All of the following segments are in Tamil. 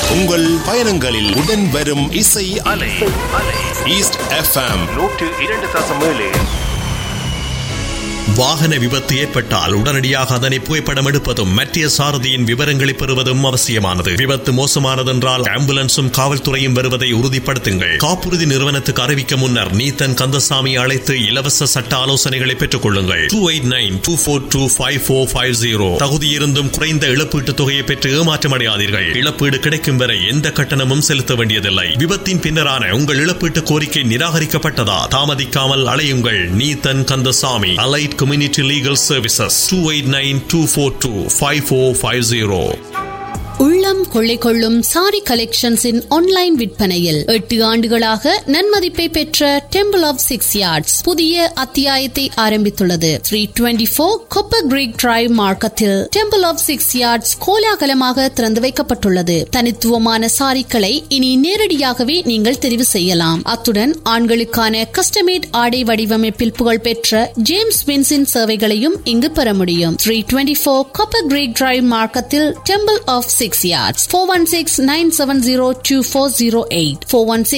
உங்கள் பயணங்களில் உடன் வரும் இசை அலை ஈஸ்ட் எஃப்எம் நூற்று இரண்டு தசம் ஏழு வாகன விபத்து ஏற்பட்டால் உடனடியாக அதனை புகைப்படம் எடுப்பதும் மத்திய சாரதியின் விவரங்களை பெறுவதும் அவசியமானது விபத்து மோசமானதென்றால் ஆம்புலன்ஸும் காவல்துறையும் வருவதை உறுதிப்படுத்துங்கள் காப்புறுதி நிறுவனத்துக்கு அறிவிக்க முன்னர் நீத்தன் கந்தசாமி அழைத்து இலவச சட்ட ஆலோசனைகளை பெற்றுக் கொள்ளுங்கள் two eight nine two four two five four five zero தகுதியிருந்தும் குறைந்த இழப்பீட்டுத் தொகையை பெற்று ஏமாற்றமடையாதீர்கள் இழப்பீடு கிடைக்கும் வரை எந்த கட்டணமும் செலுத்த வேண்டியதில்லை விபத்தின் பின்னரான உங்கள் இழப்பீட்டு கோரிக்கை நிராகரிக்கப்பட்டதா தாமதிக்காமல் அலையுங்கள் Neethan Kandasamy Allied Community Legal Services two eight nine two four two five four five zero உள்ளம் கொள்ளை கொள்ளும் சாரி கலெக்ஷன்ஸின் ஆன்லைன் விற்பனையில் எட்டு ஆண்டுகளாக நன்மதிப்பை பெற்ற டெம்பிள் ஆஃப் சிக்ஸ் யார்ட்ஸ் புதிய அத்தியாயத்தை ஆரம்பித்துள்ளது three twenty four Copper Creek Drive மார்க்கத்தில் டெம்பிள் ஆஃப் சிக்ஸ் யார்ட்ஸ் கோலாகலமாக திறந்து வைக்கப்பட்டுள்ளது தனித்துவமான சாரிக்களை இனி நேரடியாகவே நீங்கள் தெரிவு செய்யலாம் அத்துடன் ஆண்களுக்கான கஸ்டமேட் ஆடை வடிவமைப்பில் புகழ்பெற்ற ஜேம்ஸ் வின்ஸின் சேவைகளையும் இங்கு பெற முடியும் three twenty four Copper Creek Drive மார்க்கத்தில் டெம்பிள் ஆஃப் சிக்ஸ் yards 416-970-2408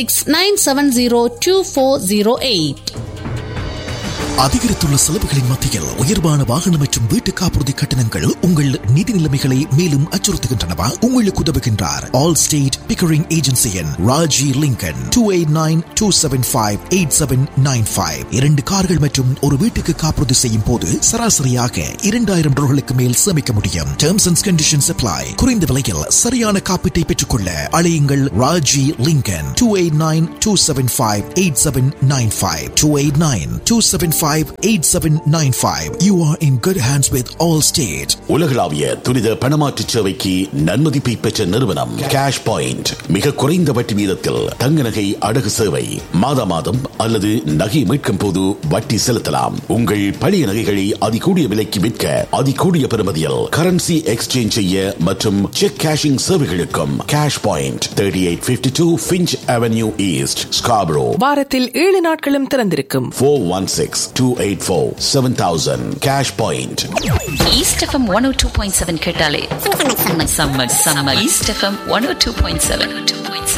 416-970-2408 அதிகரித்துள்ள செலவுகளின் மத்தியில் உயர்வான வாகனம் மற்றும் வீட்டு காப்புறுதி கட்டணங்கள் உங்கள் நிதி நிலைமைகளை மேலும் அச்சுறுத்துகின்றனவா உங்களுக்கு உதவுகின்றார் ஆல் ஸ்டேட் பிக்கரிங் ஏஜென்சியின் Raji Lingan two eight nine two seven five eight seven nine five இரண்டு கார்கள் மற்றும் ஒரு வீட்டுக்கு காப்புறுதி செய்யும் போது சராசரியாக இரண்டாயிரம் டாலர்களுக்கு மேல் சேமிக்க முடியும் டேர்ம்ஸ் அண்ட் கண்டிஷன்ஸ் அப்ளை குறைந்த விலையில் சரியான காப்பீட்டை பெற்றுக்கொள்ள அழையுங்கள் Raji Lingan two eight nine two seven five eight seven nine five two eight nine two seven five eight seven nine five you are in good hands with Allstate உலகளாவிய துரித பணமாற்று சேவைக்கு நன்மதிப்பை பெற்ற நிறுவனம் கேஷ் பாயிண்ட் மிக குறைந்த வட்டி வீதத்தில் தங்க நகை அடகு சேவை மாதா மாதம் அல்லது நகை மீட்கும் போது வட்டி செலுத்தலாம் உங்கள் பழைய நகைகளை அதிகூடிய விலைக்கு விற்க அதிகூடிய பெறுமதியில் கரன்சி எக்ஸ்சேஞ்ச் செய்ய மற்றும் செக் கேஷிங் சேவைகளுக்கும் cash point thirty eight fifty two Finch Avenue East Scarborough வாரத்தில் ஏழு நாட்களும் திறந்திருக்கும் four one six two eight four seven thousand cash point East FM one o two point seven கேட்டாலே செம்ம செம்ம East FM one o two point seven two